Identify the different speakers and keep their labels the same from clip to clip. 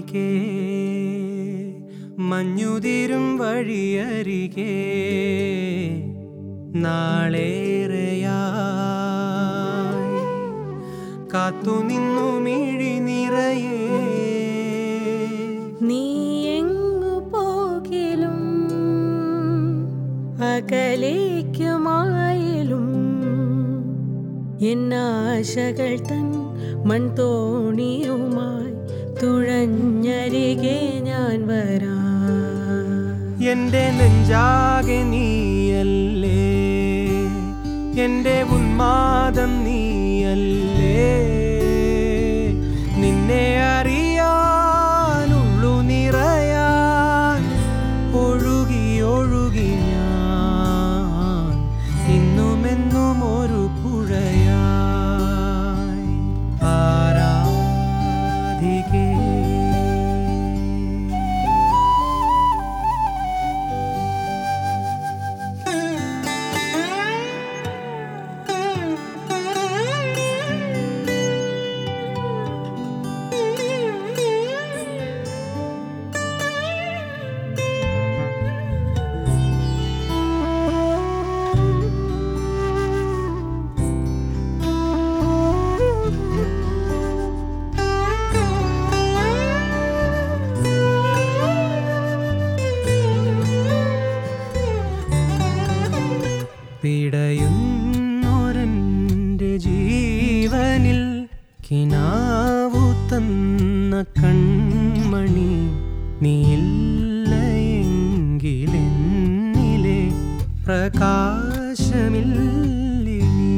Speaker 1: പതുക്കെ മഞ്ഞുതിരും വഴിയരികെ നാളേറെയായി കാത്തുനിന്നു മിഴി നിറയേ
Speaker 2: നീ എങ്ങു പോകിലും അകലേക്കുമായാലും എന്നാശകൾ തൻ മൺതോണിയുമായി തുഴഞ്ഞരികെ ഞാൻ വരാം
Speaker 1: എന്റെ നെഞ്ചാകെ നീയല്ലേ എന്റെ ഉന്മാദം നീയല്ലേ നിന്നെ അറിയാനുള്ളു നിറയാൻ ഒഴുകി ഒഴുകി ഞാൻ ഇന്നുമെന്നും ഒരു പുഴയായി ആരാധികേ പിടയുന്നൊരൻ്റെ ജീവനിൽ കിനാവു തന്ന കൺമണി നീയില്ലയെങ്കിലെന്നിലെ പ്രകാശമില്ലിനി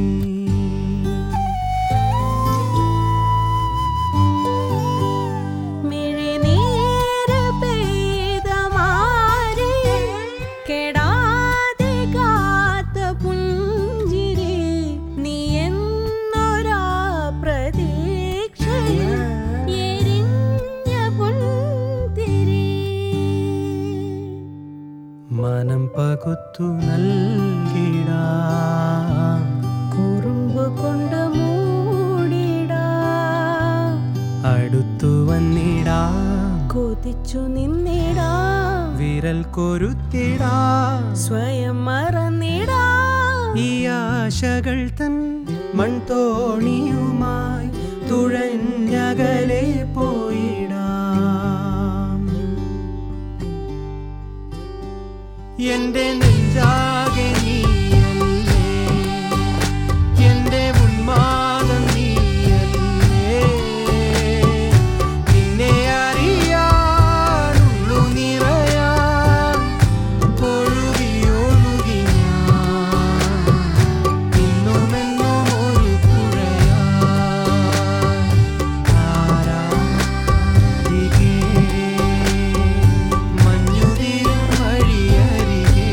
Speaker 2: മിഴിനീര് പെയ്ത മാറിയെ കെടാതെ കാത്ത പുഞ്ചിരി നീ എന്നൊരാ പ്രതീക്ഷയിൽ എരിഞ്ഞ പുൻതിരി
Speaker 1: മനം പകുത്തു നൽകിടാം
Speaker 2: കുറുമ്പ് കൊണ്ട് മൂടിടാ
Speaker 1: അടുത്തു വന്നിടാ
Speaker 2: കൊതിച്ചു നിന്നിടാ
Speaker 1: വിരൽ കൊരുത്തിടാ
Speaker 2: സ്വയം മറന്നിടാ
Speaker 1: ഈ ആശകൾ തൻ മൺതോണിയുമായി തുഴഞ്ഞകലെ പോയിടാം എന്റെ നെഞ്ചാകെ നീയല്ലേ എന്റെ ഉന്മാദം നീയല്ലേ നിന്നെ അറിയാനുള്ളു നിറയാൻ ഒഴുകി ഒഴുകി ഞാൻ ഇന്നുമെന്നും ഒരു പുഴയായി ആരാധികേ മഞ്ഞുതിരും വഴിയരികെ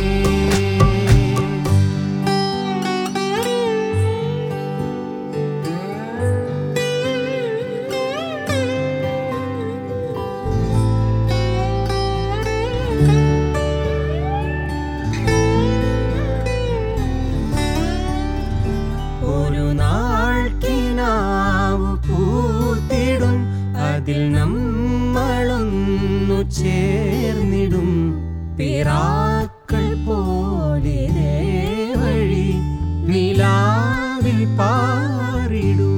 Speaker 1: ഒരു നാൾ കിനാവ് പൂത്തിടും അതിൽ നമ്മളൊന്നു ചേർന്നിടും പിറാക്കൾ പോലെ വഴി നിലാവിൽ പാറിടും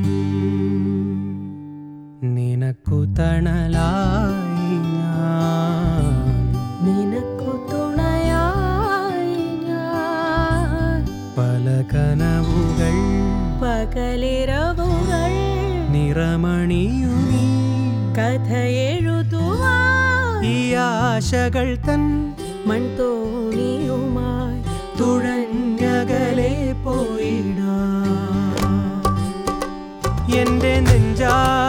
Speaker 1: നിനക്കു തണലായി ഞാൻ
Speaker 2: നിനക്കു തുണയായി ഞാൻ
Speaker 1: പല കനവുകൾ
Speaker 2: പകലിരവുകൾ
Speaker 1: നിറമണിയുമീ
Speaker 2: കഥ എഴുതുവാ
Speaker 1: ഈ ആശകൾ തൻ
Speaker 2: മൺതോണിയുമായി
Speaker 1: തുഴഞ്ഞകലെ പോയിടാ എന്റെ നെഞ്ചാ